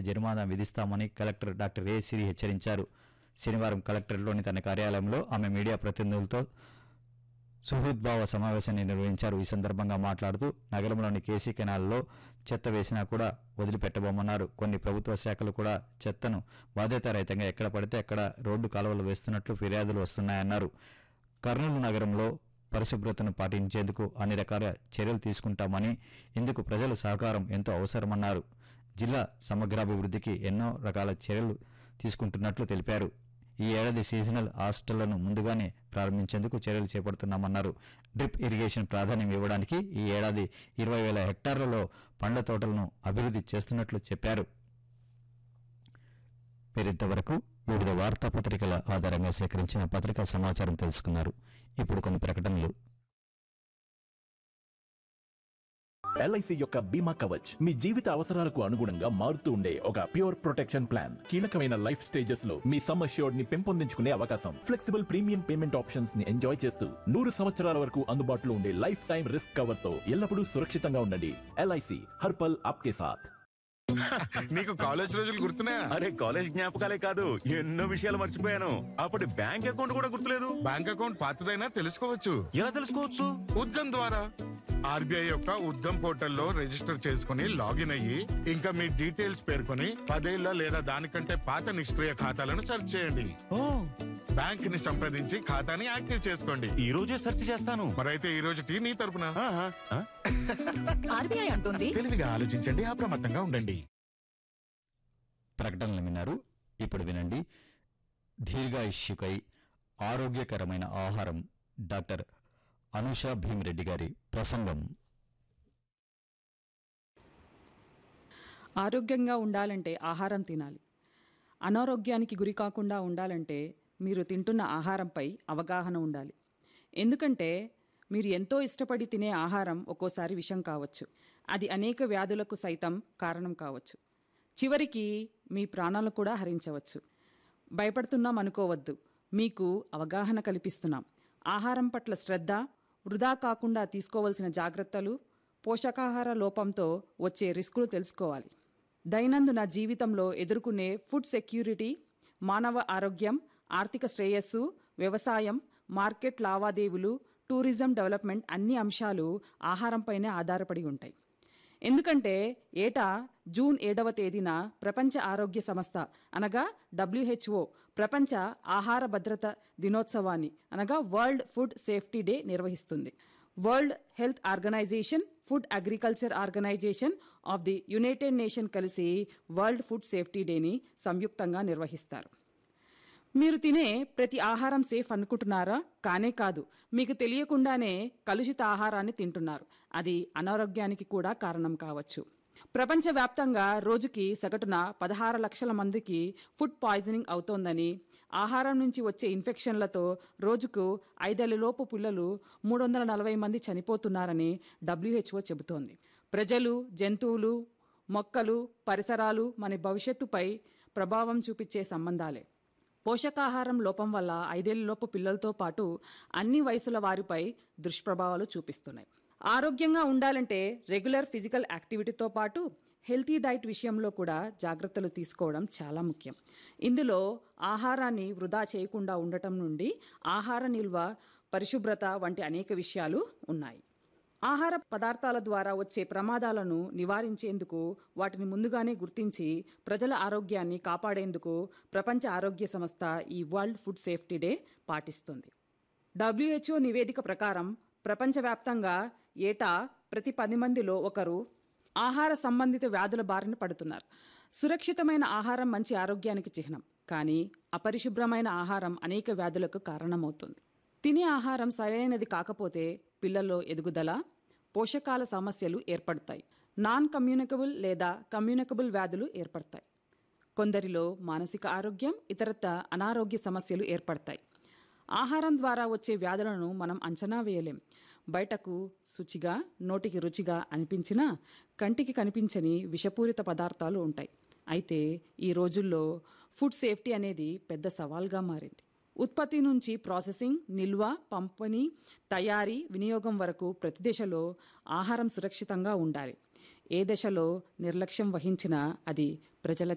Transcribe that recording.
జరిమానా విధిస్తామని collector doctor ఏ సిరి హెచ్చరించారు శనివారం కలెక్టరేట్లోని తన కార్యాలయంలో ఆమె మీడియా ప్రతినిధులతో సుహృద్భావ సమావేశాన్ని నిర్వహించారు ఈ సందర్భంగా మాట్లాడుతూ నగరంలోని కేసీ కెనాల్లో చెత్త వేసినా కూడా వదిలిపెట్టబోమన్నారు కొన్ని ప్రభుత్వ శాఖలు కూడా చెత్తను బాధ్యతారహితంగా ఎక్కడ పడితే అక్కడ రోడ్డు కాలువలు వేస్తున్నట్లు ఫిర్యాదులు వస్తున్నాయన్నారు కర్నూలు నగరంలో పరిశుభ్రతను పాటించేందుకు అన్ని రకాల చర్యలు తీసుకుంటామని ఇందుకు ప్రజల సహకారం ఎంతో అవసరమన్నారు జిల్లా సమగ్రాభివృద్ధికి ఎన్నో రకాల చర్యలు తీసుకుంటున్నట్లు తెలిపారు ఈ ఏడాది సీజనల్ హాస్టళ్లను ముందుగానే ప్రారంభించేందుకు చర్యలు చేపడుతున్నామన్నారు డ్రిప్ ఇరిగేషన్ ప్రాధాన్యం ఇవ్వడానికి ఈ ఏడాది ఇరవై వేల హెక్టార్లలో పండ్ల తోటలను అభివృద్ధి చేస్తున్నట్లు చెప్పారు మీరింతవరకు వివిధ వార్తాపత్రికల ఆధారంగా సేకరించిన పత్రికా సమాచారం తెలుసుకున్నారు ఇప్పుడు కొన్ని ప్రకటనలు ఎల్ఐసి యొక్క బీమా కవచ్ మీ జీవిత అవసరాలకు అనుగుణంగా మారుతూ ఉండే ఒక ప్యూర్ ప్రొటెక్షన్ ప్లాన్ కీలకమైన లైఫ్ స్టేజెస్ లో మీ సమ్ అష్యూర్డ్ ని పెంపొందించుకునే అవకాశం ఫ్లెక్సిబుల్ ప్రీమియం పేమెంట్ ఆప్షన్స్ ని ఎంజాయ్ చేస్తూ నూరు సంవత్సరాల వరకు అందుబాటులో ఉండే లైఫ్ టైం రిస్క్ కవర్ తో ఎల్లప్పుడూ సురక్షితంగా ఉండండి ఎల్ఐసి హర్పల్ ఆప్కే సాథ్ నీకు కాలేజ్ రోజులు గుర్తున్నాయా అరే కాలేజ్ జ్ఞాపకాలే కాదు ఎన్నో విషయాలు మర్చిపోయాను అప్పటి బ్యాంక్ అకౌంట్ కూడా గుర్తులేదు బ్యాంక్ అకౌంట్ పాతదైనా తెలుసుకోవచ్చు ఎలా తెలుసుకోవచ్చు ఉద్గమ్ ద్వారా ఆర్బీఐ యొక్క ఉద్గమ్ పోర్టల్లో రిజిస్టర్ చేసుకుని లాగిన్ అయ్యి ఇంకా మీ డీటెయిల్స్ పేర్కొని పదేళ్ల లేదా దానికంటే పాత నిష్క్రియ ఖాతాలను సెర్చ్ చేయండి ఓ బ్యాంక్ ని సంప్రదించి ఖాతాని యాక్టివ్ చేసుకోండి ఈ రోజే సెర్చ్ చేస్తాను మరైతే ఈ రోజు టీ నీ తరపున ఆహా, ఆ? ఆర్బీఐ అంటుంది తెలివిగా ఆలోచించండి అప్రమత్తంగా ఉండండి ప్రకటనలు విన్నారు ఇప్పుడు వినండి దీర్ఘాయుష్యుకై ఆరోగ్యకరమైన ఆహారం డాక్టర్ అనుష భీమిరెడ్డి గారి ప్రసంగం ఆరోగ్యంగా ఉండాలంటే ఆహారం తినాలి అనారోగ్యానికి గురి కాకుండా ఉండాలంటే మీరు తింటున్న ఆహారంపై అవగాహన ఉండాలి ఎందుకంటే మీరు ఎంతో ఇష్టపడి తినే ఆహారం ఒక్కోసారి విషం కావచ్చు అది అనేక వ్యాధులకు సైతం కారణం కావచ్చు చివరికి మీ ప్రాణాలు కూడా హరించవచ్చు భయపడుతున్నాం అనుకోవద్దు మీకు అవగాహన కల్పిస్తున్నాం ఆహారం పట్ల శ్రద్ధ వృధా కాకుండా తీసుకోవలసిన జాగ్రత్తలు పోషకాహార లోపంతో వచ్చే రిస్కులు తెలుసుకోవాలి దైనందిన జీవితంలో ఎదుర్కొనే ఫుడ్ సెక్యూరిటీ మానవ ఆరోగ్యం ఆర్థిక శ్రేయస్సు వ్యవసాయం మార్కెట్ లావాదేవీలు టూరిజం డెవలప్మెంట్ అన్ని అంశాలు ఆహారంపైనే ఆధారపడి ఉంటాయి ఎందుకంటే ఏటా జూన్ ఏడవ తేదీన ప్రపంచ ఆరోగ్య సంస్థ అనగా డబ్ల్యూహెచ్ఓ ప్రపంచ ఆహార భద్రత దినోత్సవాన్ని అనగా వరల్డ్ ఫుడ్ సేఫ్టీ డే నిర్వహిస్తుంది world health organization food agriculture organization of the United Nation కలిసి వరల్డ్ ఫుడ్ సేఫ్టీ డేని సంయుక్తంగా నిర్వహిస్తారు మీరు తినే ప్రతి ఆహారం సేఫ్ అనుకుంటున్నారా కానే కాదు మీకు తెలియకుండానే కలుషిత ఆహారాన్ని తింటున్నారు అది అనారోగ్యానికి కూడా కారణం కావచ్చు ప్రపంచవ్యాప్తంగా రోజుకి సగటున పదహారు లక్షల మందికి ఫుడ్ పాయిజనింగ్ అవుతోందని ఆహారం నుంచి వచ్చే ఇన్ఫెక్షన్లతో రోజుకు ఐదేళ్లలోపు పిల్లలు మూడు వందల నలభై మంది చనిపోతున్నారని డబ్ల్యూహెచ్ఓ చెబుతోంది ప్రజలు జంతువులు మొక్కలు పరిసరాలు మన భవిష్యత్తుపై ప్రభావం చూపించే సంబంధాలే పోషకాహారం లోపం వల్ల ఐదేళ్లలోపు పిల్లలతో పాటు అన్ని వయసుల వారిపై దుష్ప్రభావాలు చూపిస్తున్నాయి ఆరోగ్యంగా ఉండాలంటే రెగ్యులర్ ఫిజికల్ యాక్టివిటీతో పాటు హెల్తీ డైట్ విషయంలో కూడా జాగ్రత్తలు తీసుకోవడం చాలా ముఖ్యం ఇందులో ఆహారాన్ని వృధా చేయకుండా ఉండటం నుండి ఆహార నిల్వ పరిశుభ్రత వంటి అనేక విషయాలు ఉన్నాయి ఆహార పదార్థాల ద్వారా వచ్చే ప్రమాదాలను నివారించేందుకు వాటిని ముందుగానే గుర్తించి ప్రజల ఆరోగ్యాన్ని కాపాడేందుకు ప్రపంచ ఆరోగ్య సంస్థ ఈ వరల్డ్ ఫుడ్ సేఫ్టీ డే పాటిస్తుంది డబ్ల్యూహెచ్ఓ నివేదిక ప్రకారం ప్రపంచవ్యాప్తంగా ఏటా ప్రతి పది మందిలో ఒకరు ఆహార సంబంధిత వ్యాధుల బారిన పడుతున్నారు సురక్షితమైన ఆహారం మంచి ఆరోగ్యానికి చిహ్నం కానీ అపరిశుభ్రమైన ఆహారం అనేక వ్యాధులకు కారణమవుతుంది తినే ఆహారం సరైనది కాకపోతే పిల్లల్లో ఎదుగుదల పోషకాల సమస్యలు ఏర్పడతాయి నాన్ కమ్యూనికబుల్ లేదా కమ్యూనికబుల్ వ్యాధులు ఏర్పడతాయి కొందరిలో మానసిక ఆరోగ్యం ఇతరత్ర అనారోగ్య సమస్యలు ఏర్పడతాయి ఆహారం ద్వారా వచ్చే వ్యాధులను మనం అంచనా వేయలేం బయటకు శుచిగా నోటికి రుచిగా అనిపించినా కంటికి కనిపించని విషపూరిత పదార్థాలు ఉంటాయి అయితే ఈ రోజుల్లో ఫుడ్ సేఫ్టీ అనేది పెద్ద సవాల్గా మారింది ఉత్పత్తి నుంచి ప్రాసెసింగ్ నిల్వ పంపిణీ తయారీ వినియోగం వరకు ప్రతి దశలో ఆహారం సురక్షితంగా ఉండాలి ఏ దశలో నిర్లక్ష్యం వహించినా అది ప్రజల